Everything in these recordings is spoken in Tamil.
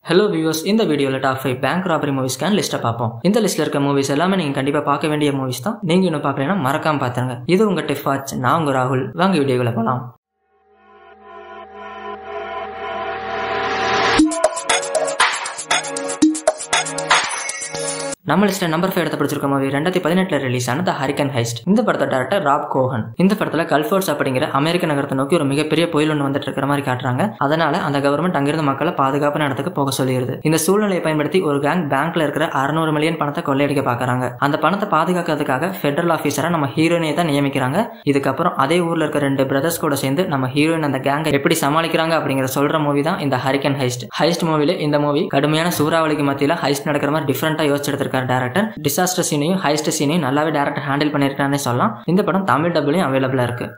ஹலோ வியூவர்ஸ் இந்த வீடியோவில் டாப் ஃபைவ் பேங்க் ராபரி மூவிஸ்க்கான லிஸ்ட்டை பார்ப்போம் இந்த லிஸ்ட்டில் இருக்க மூவிஸ் எல்லாமே நீங்கள் கண்டிப்பாக பார்க்க வேண்டிய மூவிஸ் தான் நீங்கள் இன்னும் பார்க்கலன்னா மறக்காம பார்த்துருங்க இது உங்கள் டிஃப் வாட்ச் நான் உங்கள் ராகுல் வாங்க வீடியோவில் போகலாம் நம்ம லிஸ்ட்ல நம்பர் ஃபைவ் எடுத்து பிடிச்சிருக்க மூவி ரெண்டாயிரத்தி பதினெட்டுல ரிலீஸ் ஆன த ஹரிக்கன் ஹைஸ்ட் இந்த படத்தோட டேரக்டர் ராப் கோஹன் இந்த படத்துல கல்ஃபோர்ட்ஸ் அப்படிங்கிற அமெரிக்க நகரத்தை நோக்கி ஒரு மிகப்பெரிய புயல் ஒன்று வந்துட்டு இருக்கிற மாதிரி காட்டுறாங்க அதனால அந்த கவர்மெண்ட் அங்கிருந்து மக்களை பாதுகாப்பான இடத்துக்கு போக சொல்லிடுது இந்த சூழ்நிலையை பயன்படுத்தி ஒரு கேங் பேங்க்ல இருக்கிற அறுநூறு மில்லியன் பணத்தை கொள்ளையடிக்க பாக்குறாங்க அந்த பணத்தை பாதுகாக்கிறதுக்காக ஃபெடரல் ஆஃபீஸரா நம்ம ஹீரோயினை தான் நியமிக்கிறாங்க இதுக்கப்புறம் அதே ஊர்ல இருக்க ரெண்டு பிரதர்ஸ் கூட சேர்ந்து நம்ம ஹீரோயின் அந்த கேங்கை எப்படி சமாளிக்கிறாங்க அப்படிங்கிற சொல்ற மூவி தான் இந்த ஹரிக்கன் ஹைஸ்ட் ஹைஸ்ட் மூவில இந்த மூவி கடுமையான சூறாவளிக்கு மத்தியில ஹைஸ்ட் நடக்கிற மாதிரி டிஃப்ரெண்டா யோசிச்சு எடுத்திருக்காரு டேரக்டர் டிசாஸ்டர் சீனையும் ஹைஸ்ட் சீனையும் நல்லாவே டேரக்டர் ஹேண்டில் பண்ணியிருக்காருன்னு சொல்லலாம் இந்த படம் தமிழ் டபுளையும் அவைலபிளா இருக்கு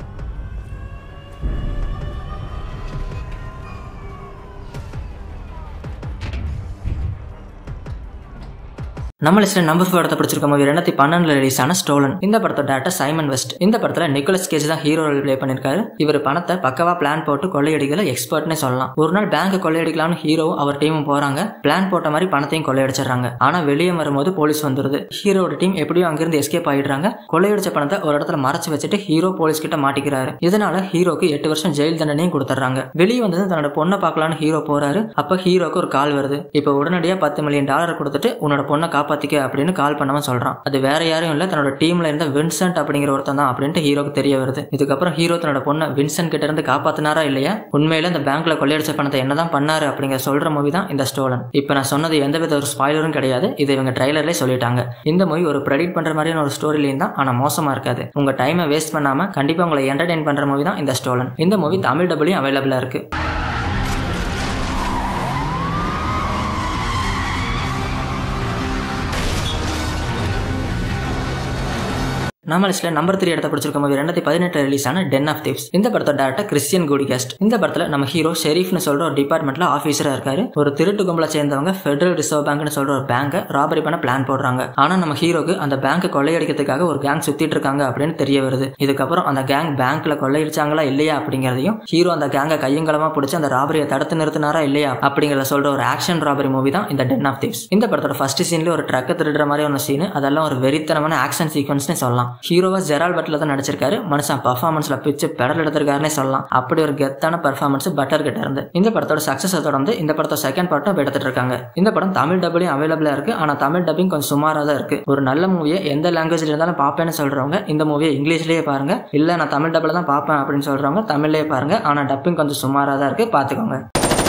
நம்ம லிஸ்ட்ல நம்பர் ஃபோர் இடத்த பிடிச்சிருக்க மூவி ரெண்டாயிரத்தி பன்னெண்டுல ரிலீஸ் ஆன ஸ்டோலன் இந்த படத்தோட டேரக்டர் சைமன் வெஸ்ட் இந்த படத்துல நிக்கோலஸ் கேஜ் தான் ஹீரோ ரோல் ப்ளே பண்ணிருக்காரு இவர் பணத்தை பக்கவா பிளான் போட்டு கொள்ளையடிக்கல எக்ஸ்பர்ட்னே சொல்லலாம் ஒரு நாள் பேங்க் கொள்ளையடிக்கலாம்னு ஹீரோவும் அவர் டீமும் போறாங்க பிளான் போட்ட மாதிரி பணத்தையும் கொள்ளையடிச்சிடுறாங்க ஆனா வெளியே வரும்போது போலீஸ் வந்துருது ஹீரோட டீம் எப்படியோ அங்கிருந்து எஸ்கேப் ஆயிடுறாங்க கொள்ளையடிச்ச பணத்தை ஒரு இடத்துல மறைச்சு வச்சுட்டு ஹீரோ போலீஸ் கிட்ட மாட்டிக்கிறாரு இதனால ஹீரோக்கு எட்டு வருஷம் ஜெயில் தண்டனையும் கொடுத்துறாங்க வெளியே வந்தது தன்னோட பொண்ணை பார்க்கலான்னு ஹீரோ போறாரு அப்ப ஹீரோக்கு ஒரு கால் வருது இப்ப உடனடியா பத்து மில்லியன் டாலர் கொடுத்துட்டு உன்னோட பொண்ணை காப்பாத்திக்க அப்படின்னு கால் பண்ணவன் சொல்றான் அது வேற யாரும் இல்ல தன்னோட டீம்ல இருந்த வின்சென்ட் அப்படிங்கிற ஒருத்தன் தான் அப்படின்ட்டு ஹீரோக்கு தெரிய வருது இதுக்கப்புறம் ஹீரோ தன்னோட பொண்ணை வின்சென்ட் கிட்ட இருந்து காப்பாத்தினாரா இல்லையா உண்மையில இந்த பேங்க்ல கொள்ளையடிச்ச பணத்தை என்னதான் பண்ணாரு அப்படிங்கிற சொல்ற மூவி தான் இந்த ஸ்டோலன் இப்ப நான் சொன்னது எந்தவித ஒரு ஸ்பாய்லரும் கிடையாது இது இவங்க ட்ரைலர்லேயே சொல்லிட்டாங்க இந்த மூவி ஒரு ப்ரெடிட் பண்ற மாதிரியான ஒரு ஸ்டோரிலையும் தான் ஆனா மோசமா இருக்காது உங்க டைமை வேஸ்ட் பண்ணாம கண்டிப்பா உங்களை என்டர்டைன் பண்ற மூவி தான் இந்த ஸ்டோலன் இந்த மூவி தமிழ் டபுளையும் அவைலபிளா இருக்கு நம்ம லிஸ்ட்ல நம்பர் த்ரீ இடத்த பிடிச்சிருக்க மூவி ரெண்டாயிரத்தி பதினெட்டு ரிலீஸ் ஆன டென் ஆஃப் திப்ஸ் இந்த படத்தோட டேரக்டர் கிறிஸ்டியன் குடிகாஸ்ட் இந்த படத்துல நம்ம ஹீரோ ஷெரீஃப்னு சொல்ற ஒரு டிபார்ட்மெண்ட்ல ஆஃபீஸரா இருக்காரு ஒரு திருட்டு கும்பலை சேர்ந்தவங்க ஃபெடரல் ரிசர்வ் பேங்க்னு சொல்ற ஒரு பேங்கை ராபரி பண்ண பிளான் போடுறாங்க ஆனா நம்ம ஹீரோக்கு அந்த பேங்க் கொள்ளையடிக்கிறதுக்காக ஒரு கேங் சுத்திட்டு இருக்காங்க அப்படின்னு தெரிய வருது இதுக்கப்புறம் அந்த கேங் பேங்க்ல கொள்ளையடிச்சாங்களா இல்லையா அப்படிங்கறதையும் ஹீரோ அந்த கேங்கை கையங்கலமா பிடிச்சி அந்த ராபரியை தடுத்து நிறுத்தினாரா இல்லையா அப்படிங்கறத சொல்ற ஒரு ஆக்ஷன் ராபரி மூவி தான் இந்த டென் ஆஃப் திப்ஸ் இந்த படத்தோட ஃபர்ஸ்ட் சீன்ல ஒரு ட்ரக்கை திருடுற மாதிரி ஒரு சீன் அதெல்லாம் ஒரு வெறித்தனமான ஆக்ஷன் சீக்வன்ஸ்னு சொல்லலாம் ஹீரோவா ஜெரால் பட்ல தான் நடிச்சிருக்காரு மனுஷன் பர்ஃபார்மன்ஸ்ல பிச்சு பெடல் எடுத்திருக்காருன்னே சொல்லலாம் அப்படி ஒரு கெத்தான பர்ஃபார்மன்ஸ் பட்டர் கிட்ட இருந்து இந்த படத்தோட சக்சஸை தொடர்ந்து இந்த படத்தோட செகண்ட் பார்ட்டும் எடுத்துட்டு இருக்காங்க இந்த படம் தமிழ் டபுளையும் அவைலபிளா இருக்கு ஆனா தமிழ் டப்பிங் கொஞ்சம் சுமாரா தான் இருக்கு ஒரு நல்ல மூவியை எந்த லாங்குவேஜ்ல இருந்தாலும் பார்ப்பேன்னு சொல்றவங்க இந்த மூவியை இங்கிலீஷ்லயே பாருங்க இல்ல நான் தமிழ் டபுள் தான் பார்ப்பேன் அப்படின்னு சொல்றவங்க தமிழ்லயே பாருங்க ஆனா டப்பிங் கொஞ்சம் சுமாரா தான் இருக்கு பாத்துக்கோங்க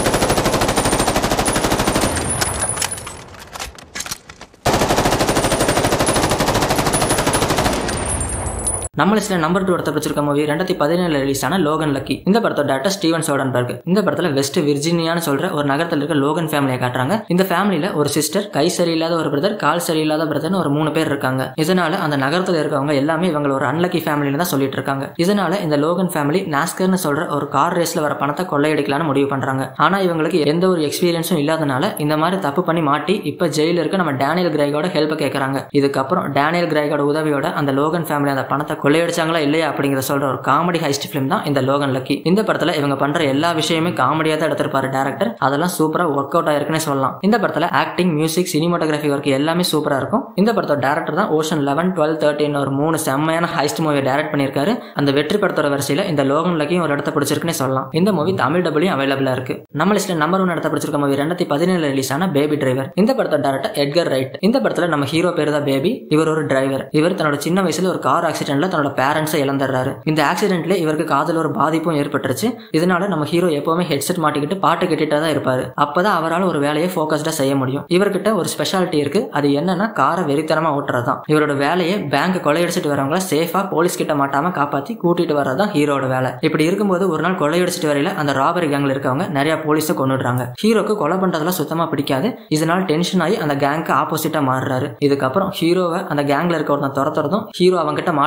நம்ம லிஸ்ட்ல நம்பர் டூ இடத்த பிடிச்சிருக்க மூவி ரெண்டாயிரத்தி பதினேழு ரிலீஸ் ஆன லோகன் லக்கி இந்த படத்தோட டேரக்டர் ஸ்டீவன் சோடன்பர்க் இந்த படத்துல வெஸ்ட் விர்ஜினியான்னு சொல்ற ஒரு நகரத்தில் இருக்க லோகன் ஃபேமிலியை காட்டுறாங்க இந்த ஃபேமிலியில ஒரு சிஸ்டர் கை சரியில்லாத ஒரு பிரதர் கால் சரியில்லாத பிரதர்னு ஒரு மூணு பேர் இருக்காங்க இதனால அந்த நகரத்தில் இருக்கவங்க எல்லாமே இவங்க ஒரு அன்லக்கி ஃபேமிலின்னு தான் சொல்லிட்டு இருக்காங்க இதனால இந்த லோகன் ஃபேமிலி நாஸ்கர்னு சொல்ற ஒரு கார் ரேஸ்ல வர பணத்தை கொள்ளையடிக்கலாம்னு முடிவு பண்றாங்க ஆனா இவங்களுக்கு எந்த ஒரு எக்ஸ்பீரியன்ஸும் இல்லாதனால இந்த மாதிரி தப்பு பண்ணி மாட்டி இப்ப ஜெயில இருக்க நம்ம டேனியல் கிரைகோட ஹெல்ப் கேட்கறாங்க இதுக்கப்புறம் டேனியல் கிரைகோட உதவியோட அந்த லோகன் ஃபேமிலி அந்த பணத்தை கொள்ளையடிச்சாங்களா இல்லையா அப்படிங்கிற சொல்ற ஒரு காமெடி ஹைஸ்ட் ஃபிலிம் தான் இந்த லோகன் லக்கி இந்த படத்துல இவங்க பண்ற எல்லா விஷயமே காமெடியா தான் எடுத்திருப்பாரு டேரக்டர் அதெல்லாம் சூப்பரா ஒர்க் அவுட் ஆயிருக்குன்னு சொல்லலாம் இந்த படத்துல ஆக்டிங் மியூசிக் சினிமாட்டோகிராஃபி ஒர்க் எல்லாமே சூப்பரா இருக்கும் இந்த படத்தோட டேரக்டர் தான் ஓஷன் லெவன் டுவெல் தேர்ட்டின் ஒரு மூணு செம்மையான ஹைஸ்ட் மூவியை டேரக்ட் பண்ணியிருக்காரு அந்த வெற்றி படத்தோட வரிசையில இந்த லோகன் லக்கியும் ஒரு இடத்த பிடிச்சிருக்குன்னு சொல்லலாம் இந்த மூவி தமிழ் டபுளையும் அவைலபிளா இருக்கு நம்ம லிஸ்ட்ல நம்பர் ஒன் இடத்த பிடிச்சிருக்க மூவி ரெண்டாயிரத்தி பதினேழு ரிலீஸ் ஆன பேபி டிரைவர் இந்த படத்தோட டேரக்டர் எட்கர் ரைட் இந்த படத்துல நம்ம ஹீரோ பேர் தான் பேபி இவர் ஒரு டிரைவர் இவர் தன்னோட சின்ன வயசுல ஒரு கார் ஆக்சிடென்ட்ல தன்னோட பேரண்ட்ஸை இழந்துடுறாரு இந்த ஆக்சிடென்ட்ல இவருக்கு காதல் ஒரு பாதிப்பும் ஏற்பட்டுருச்சு இதனால நம்ம ஹீரோ எப்பவுமே ஹெட்செட் மாட்டிக்கிட்டு பாட்டு கேட்டுட்டே தான் இருப்பாரு அப்பதான் அவரால் ஒரு வேலையை ஃபோக்கஸ்டா செய்ய முடியும் இவர்கிட்ட ஒரு ஸ்பெஷாலிட்டி இருக்கு அது என்னன்னா காரை வெறித்தனமா ஓட்டுறதுதான் இவரோட வேலையை பேங்க் கொள்ளையடிச்சிட்டு வரவங்கள சேஃபா போலீஸ் கிட்ட மாட்டாம காப்பாத்தி கூட்டிட்டு வரதான் ஹீரோட வேலை இப்படி இருக்கும்போது ஒரு நாள் கொள்ளையடிச்சிட்டு வரையில அந்த ராபரி கேங்ல இருக்கவங்க நிறைய போலீஸை கொண்டுடுறாங்க ஹீரோக்கு கொலை பண்றதெல்லாம் சுத்தமா பிடிக்காது இதனால டென்ஷன் ஆகி அந்த கேங்க்கு ஆப்போசிட்டா மாறுறாரு இதுக்கப்புறம் ஹீரோவை அந்த கேங்ல இருக்க ஒருத்தன் துரத்துறதும் ஹீரோ அவங்க கிட்ட மாட்டாம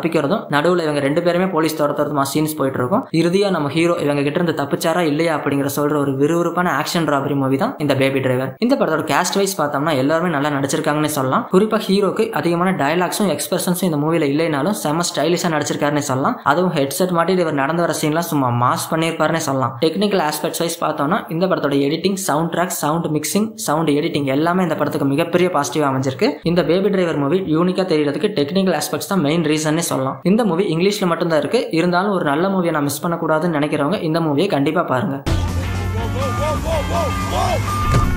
தப்பிக்கிறதும் நடுவில் இவங்க ரெண்டு பேருமே போலீஸ் துரத்துறதுமா சீன்ஸ் போயிட்டு இருக்கும் இறுதியா நம்ம ஹீரோ இவங்க கிட்ட இருந்து தப்பிச்சாரா இல்லையா அப்படிங்கிற சொல்ற ஒரு விறுவிறுப்பான ஆக்ஷன் ராபரி மூவி தான் இந்த பேபி டிரைவர் இந்த படத்தோட கேஸ்ட் வைஸ் பார்த்தோம்னா எல்லாருமே நல்லா நடிச்சிருக்காங்கன்னு சொல்லலாம் குறிப்பா ஹீரோக்கு அதிகமான டயலாக்ஸும் எக்ஸ்பிரஷன்ஸும் இந்த மூவில இல்லைனாலும் செம ஸ்டைலிஷா நடிச்சிருக்காருன்னு சொல்லலாம் அதுவும் ஹெட்செட் மாட்டிட்டு இவர் நடந்து வர சீன்லாம் சும்மா மாஸ் பண்ணியிருப்பாருன்னு சொல்லலாம் டெக்னிக்கல் ஆஸ்பெக்ட்ஸ் வைஸ் பார்த்தோம்னா இந்த படத்தோட editing sound track sound mixing sound editing எல்லாமே இந்த படத்துக்கு மிகப்பெரிய பாசிட்டிவ் அமைஞ்சிருக்கு இந்த பேபி டிரைவர் மூவி யூனிக்கா தெரியறதுக்கு டெக்னிக்கல் ஆஸ்பெக்ட்ஸ் தான் மெயின் ரீசன்னே சொல்லலாம் இந்த மூவி இங்கிலீஷ்ல மட்டும் தான் இருக்கு இருந்தாலும் ஒரு நல்ல மூவியை நான் மிஸ் பண்ணக்கூடாதுன்னு நினைக்கிறவங்க இந்த மூவியை கண்டிப்பா பாருங்க Whoa, whoa, whoa, whoa, whoa!